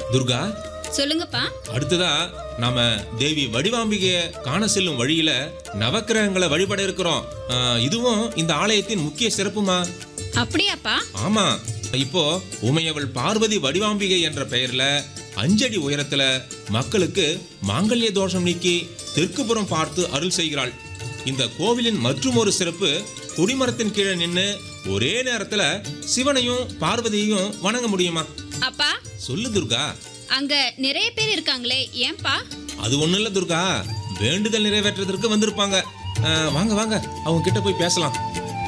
துர்கா சொல்லுங்கப்பா அடுத்ததா நாம தேவி வடிவாம்பிகைய காண செல்லும் வழியில நவக்கிரகங்களை வழிபட இருக்கிறோம் ஆ, இதுவும் இந்த ஆலயத்தின் முக்கிய சிறப்புமா அப்படியாப்பா ஆமா இப்போ உமையவள் பார்வதி வடிவாம்பிகை என்ற பெயர்ல அஞ்சடி உயரத்துல மக்களுக்கு மாங்கல்ய தோஷம் நீக்கி தெற்குப்புறம் பார்த்து அருள் செய்கிறாள் இந்த கோவிலின் மற்றும் ஒரு சிறப்பு கொடிமரத்தின் கீழே நின்னு ஒரே நேரத்துல சிவனையும் பார்வதியையும் வணங்க முடியுமா அப்பா சொல்லு துர்கா அங்க நிறைய பேர் இருக்காங்களே ஏன்பா அது ஒண்ணும் இல்ல துர்கா வேண்டுதல் நிறைவேற்றுறதற்கு வந்திருப்பாங்க ஆ, வாங்க வாங்க அவங்க கிட்ட போய் பேசலாம்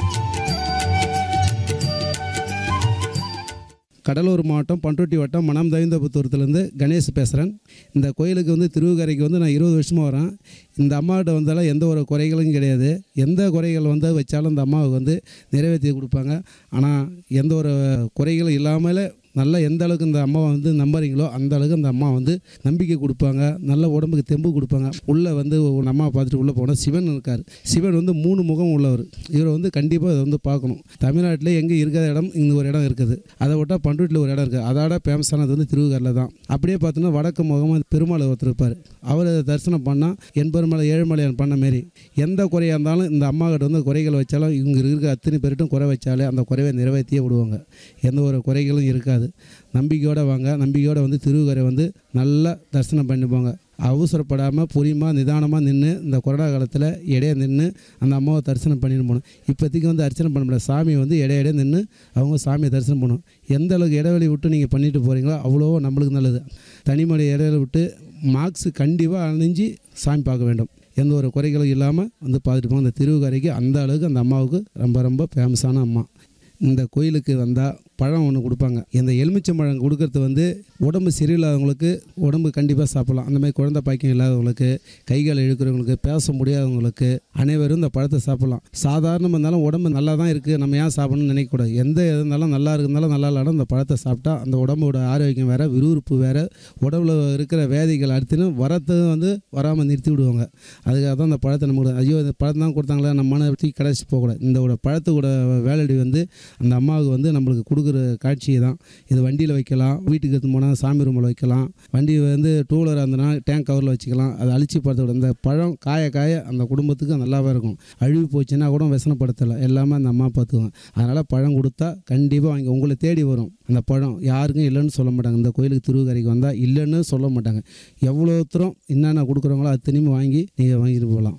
கடலூர் மாவட்டம் பண்ருட்டி வட்டம் மனம் தவிந்தபுத்தூரத்துலேருந்து கணேஷ் பேசுகிறேன் இந்த கோயிலுக்கு வந்து திருவுக்கரைக்கு வந்து நான் இருபது வருஷமாக வரேன் இந்த அம்மாகிட்ட வந்தாலும் எந்த ஒரு குறைகளும் கிடையாது எந்த குறைகள் வந்து வச்சாலும் இந்த அம்மாவுக்கு வந்து நிறைவேற்றி கொடுப்பாங்க ஆனால் எந்த ஒரு குறைகளும் இல்லாமல் நல்லா எந்த அளவுக்கு இந்த அம்மாவை வந்து நம்புறீங்களோ அந்த அளவுக்கு அந்த அம்மா வந்து நம்பிக்கை கொடுப்பாங்க நல்ல உடம்புக்கு தெம்பு கொடுப்பாங்க உள்ளே வந்து ஒரு அம்மாவை பார்த்துட்டு உள்ளே போனால் சிவன் இருக்கார் சிவன் வந்து மூணு முகம் உள்ளவர் இவரை வந்து கண்டிப்பாக அதை வந்து பார்க்கணும் தமிழ்நாட்டில் எங்கே இருக்காத இடம் இங்கே ஒரு இடம் இருக்குது அதை விட்டால் பண்ருட்டில் ஒரு இடம் இருக்குது அதோட ஃபேமஸானது வந்து திருவுகரில் தான் அப்படியே பார்த்தோன்னா வடக்கு முகமாக பெருமாள் ஒருத்தர் இருப்பார் அவரை தரிசனம் பண்ணால் என்பெருமலை ஏழுமலையான் பண்ண மாரி எந்த குறையாக இருந்தாலும் இந்த அம்மா கிட்ட வந்து குறைகள் வச்சாலும் இவங்க இருக்க அத்தனை பேர்ட்டும் குறை வச்சாலே அந்த குறைவை நிறைவேற்றியே விடுவாங்க எந்த ஒரு குறைகளும் இருக்காது நம்பிக்கையோடு வாங்க நம்பிக்கையோடு வந்து திருவுகரை வந்து நல்லா தரிசனம் பண்ணி போங்க அவசரப்படாமல் பொறியமாக நிதானமாக நின்று இந்த கொரோனா காலத்தில் இடையே நின்று அந்த அம்மாவை தரிசனம் பண்ணிட்டு போகணும் இப்போதைக்கு வந்து அர்ச்சனை பண்ண முடியாது சாமி வந்து இடைய இடைய நின்று அவங்க சாமியை தரிசனம் பண்ணணும் எந்த அளவுக்கு இடைவெளி விட்டு நீங்கள் பண்ணிட்டு போகிறீங்களோ அவ்வளோ நம்மளுக்கு நல்லது தனிமலை இடைவெளி விட்டு மார்க்ஸ் கண்டிப்பாக அணிஞ்சு சாமி பார்க்க வேண்டும் எந்த ஒரு குறைகளும் இல்லாமல் வந்து பார்த்துட்டு போங்க அந்த திருவுக்கரைக்கு அந்த அளவுக்கு அந்த அம்மாவுக்கு ரொம்ப ரொம்ப ஃபேமஸான அம்மா இந்த கோயிலுக்கு வந்தால் பழம் ஒன்று கொடுப்பாங்க இந்த எலுமிச்சம்பழம் கொடுக்கறது வந்து உடம்பு சரியில்லாதவங்களுக்கு உடம்பு கண்டிப்பாக சாப்பிடலாம் அந்த மாதிரி குழந்தை பாக்கியம் இல்லாதவங்களுக்கு கைகால் இழுக்கிறவங்களுக்கு பேச முடியாதவங்களுக்கு அனைவரும் இந்த பழத்தை சாப்பிடலாம் சாதாரணமாக இருந்தாலும் உடம்பு நல்லா தான் இருக்குது நம்ம ஏன் சாப்பிடணும்னு நினைக்கக்கூடாது எந்த இது இருந்தாலும் நல்லா இருந்தாலும் நல்லா இல்லாலும் இந்த பழத்தை சாப்பிட்டா அந்த உடம்போட ஆரோக்கியம் வேறு விறுவிறுப்பு வேறு உடம்புல இருக்கிற வேதிகள் அடுத்துன்னு வரத்து வந்து வராமல் நிறுத்தி விடுவாங்க அதுக்காக தான் இந்த பழத்தை நம்ம ஐயோ இந்த பழத்தை தான் கொடுத்தாங்களே நம்ம மன பற்றி கடைசி போகக்கூடாது இந்த ஒரு பழத்தோட வேலடி வந்து அந்த அம்மாவுக்கு வந்து நம்மளுக்கு கொடுக்குற காட்சி தான் இது வண்டியில் வைக்கலாம் வீட்டுக்கு எடுத்து போனால் சாமி ரூமில் வைக்கலாம் வண்டி வந்து டூ வீலராக இருந்தனா டேங்க் கவரில் வச்சுக்கலாம் அதை அழிச்சு படுத்த இந்த பழம் காய காய அந்த குடும்பத்துக்கு நல்லாவே இருக்கும் அழுவி போச்சுன்னா கூட விசனப்படுத்தலை எல்லாமே அந்த அம்மா பார்த்துக்குவாங்க அதனால் பழம் கொடுத்தா கண்டிப்பாக வாங்கி உங்களை தேடி வரும் அந்த பழம் யாருக்கும் இல்லைன்னு சொல்ல மாட்டாங்க இந்த கோயிலுக்கு திருவுக்கரைக்கு வந்தால் இல்லைன்னு சொல்ல மாட்டாங்க எவ்வளோ தூரம் என்னென்ன கொடுக்குறவங்களோ அது திரும்பி வாங்கி நீங்கள் வாங்கிட்டு போகலாம்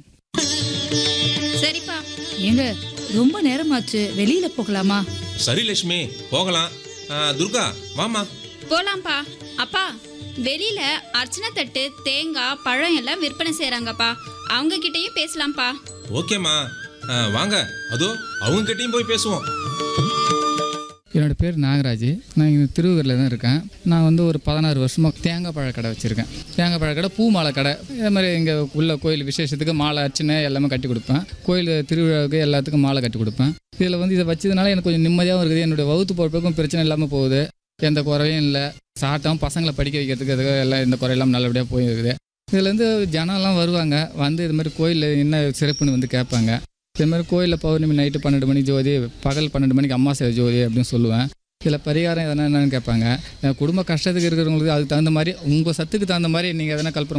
சரிப்பா ஏங்க ரொம்ப நேரமாச்சு வெளியில போகலாமா சரி லட்சுமி போகலாம் ஆ, துர்கா வாமா போலாம்ப்பா அப்பா வெளியில அர்ச்சனை தட்டு தேங்காய் பழம் எல்லாம் விற்பனை செய்றாங்கப்பா அவங்க கிட்டயும் பேசலாம்ப்பா ஓகேம்மா ஆ, வாங்க அதோ அவங்க கிட்டயும் போய் பேசுவோம் என்னோட பேர் நாகராஜ் நான் இங்கே திருவூரில் தான் இருக்கேன் நான் வந்து ஒரு பதினாறு வருஷமாக தேங்காய் பழ கடை வச்சுருக்கேன் தேங்காய் பழ கடை பூ மாலை கடை இதே மாதிரி இங்கே உள்ள கோயில் விசேஷத்துக்கு மாலை அர்ச்சனை எல்லாமே கட்டி கொடுப்பேன் கோயில் திருவிழாவுக்கு எல்லாத்துக்கும் மாலை கட்டி கொடுப்பேன் இதில் வந்து இதை வச்சதுனால எனக்கு கொஞ்சம் நிம்மதியாகவும் இருக்குது என்னுடைய வகுத்து பொறுப்புக்கும் பிரச்சனை இல்லாமல் போகுது எந்த குறையும் இல்லை சாட்டம் பசங்களை படிக்க வைக்கிறதுக்கு அதுக்கு எல்லாம் எந்த குறையெல்லாம் நல்லபடியாக போயிருக்குது இதுலேருந்து ஜனம்லாம் வருவாங்க வந்து இது மாதிரி கோயிலில் என்ன சிறப்புன்னு வந்து கேட்பாங்க இது மாதிரி கோயிலில் பௌர்ணமி நைட்டு பன்னெண்டு மணிக்கு ஜோதி பகல் பன்னெண்டு மணிக்கு அம்மாசை ஜோதி அப்படின்னு சொல்லுவேன் இதில் பரிகாரம் எதனா என்னன்னு கேட்பாங்க என் குடும்ப கஷ்டத்துக்கு இருக்கிறவங்களுக்கு அதுக்கு தகுந்த மாதிரி உங்கள் சத்துக்கு தகுந்த மாதிரி நீங்கள் எதனா கல்பனை